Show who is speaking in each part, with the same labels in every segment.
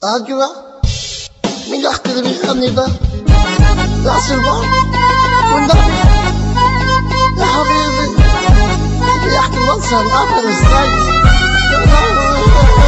Speaker 1: أجرى مين يحكي اللي بيغني ده؟ ياسر بار والنبي يا حبيبي بيحكي المنصر الأبيض ازاي؟ يا لهوي.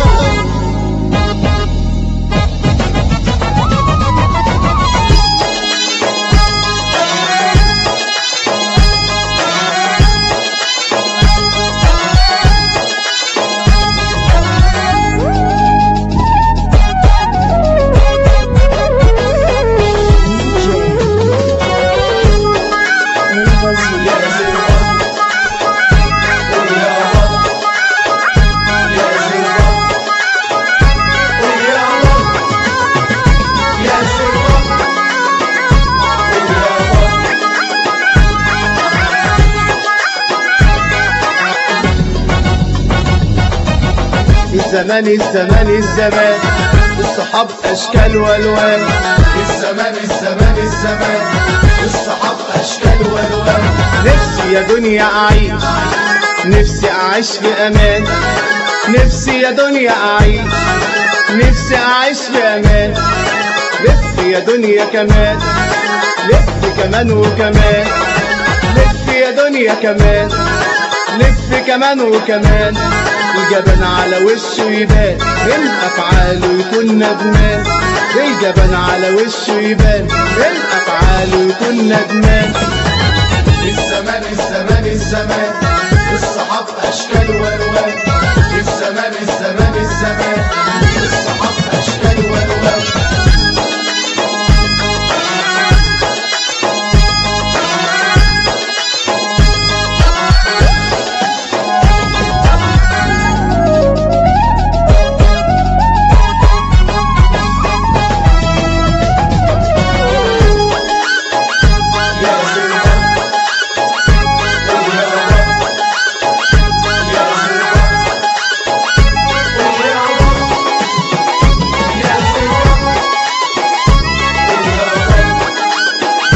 Speaker 2: الزمان الزمان الزمان الصحاب اشكال والوان
Speaker 3: الزمان الزمان الزمان الصحاب اشكال والوان
Speaker 2: نفسي يا دنيا اعيش نفسي اعيش في امان نفسي يا دنيا اعيش نفسي اعيش في امان لف يا دنيا كمان لف كمان وكمان لف يا دنيا كمان لف كمان وكمان الجبن على وشه يبان من افعاله يكون ندمان الجبن على وشه يبان من افعاله يكون ندمان
Speaker 3: الزمان الزمان الزمان الصحاب اشكال والوان الزمان الزمان الزمان الصحاب اشكال والوان يا زلمة قول يا رب يا زلمة قول يا رب يا زلمة قول يا رب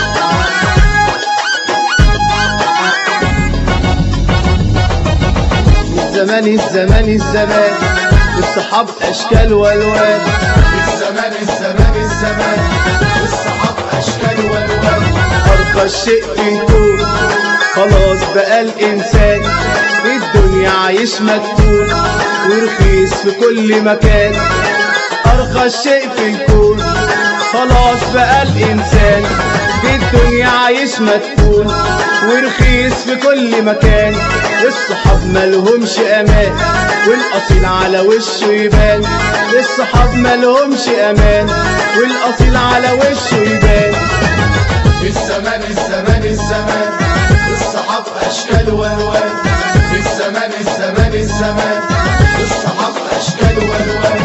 Speaker 2: الزمان الزمان الزمان الصحاب اشكال والوان
Speaker 3: الزمان الزمان الزمان الصحاب اشكال والوان
Speaker 2: ارقى الشيء في الكون خلاص بقى الانسان في الدنيا عايش مدفون ورخيص في كل مكان ارقى الشيء في الكون خلاص بقى الانسان في الدنيا عايش مدفون ورخيص في كل مكان الصحاب مالهمش امان والاصيل على وشه يبان الصحاب مالهمش امان والاصيل على وشه يبان
Speaker 3: الزمان الزمان الزمان الصحاب اشكال والوان الزمان الزمان الزمان الصحاب اشكال والوان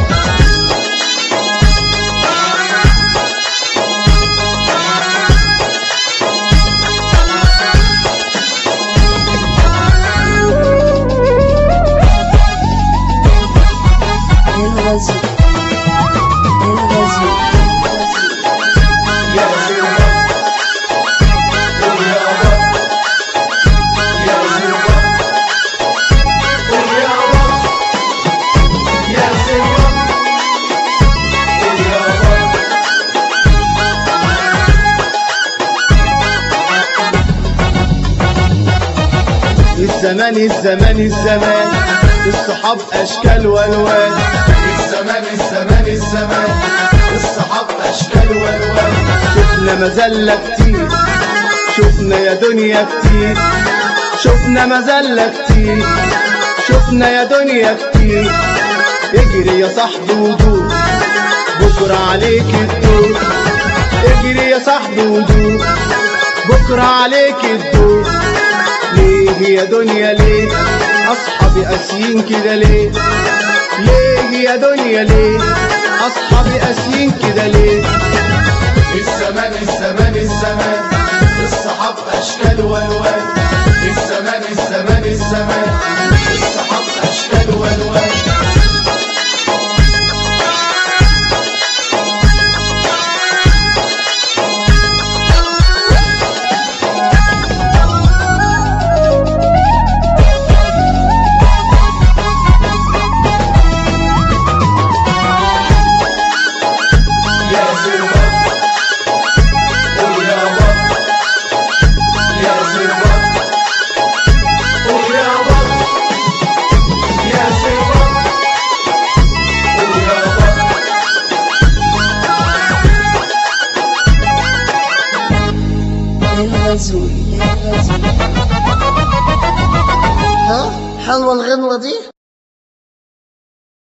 Speaker 4: الغزو الغزو
Speaker 3: يا زلمة قول يا رب يا زلمة قول يا رب يا زلمة قول يا رب
Speaker 2: الزمان الزمان الزمان الصحاب اشكال والوان
Speaker 3: الزمان الزمان الزمان الصحاب اشكال والوان
Speaker 2: شفنا مزلة كتير شفنا يا دنيا كتير شفنا مزلة كتير شفنا يا دنيا كتير اجري يا صاحبي ودور بكرة عليك الدور اجري يا صاحبي ودور بكرة عليك الدور ليه يا دنيا ليه اصحابي قاسيين كده ليه ليه يا دنيا ليه اصحابي قاسيين كده ليه
Speaker 3: الزمان الزمان الزمان الصحاب اشكال والوان الزمان الزمان الزمان الصحاب اشكال والوان
Speaker 1: غزول يا غزول ها حلوة الغنوة دي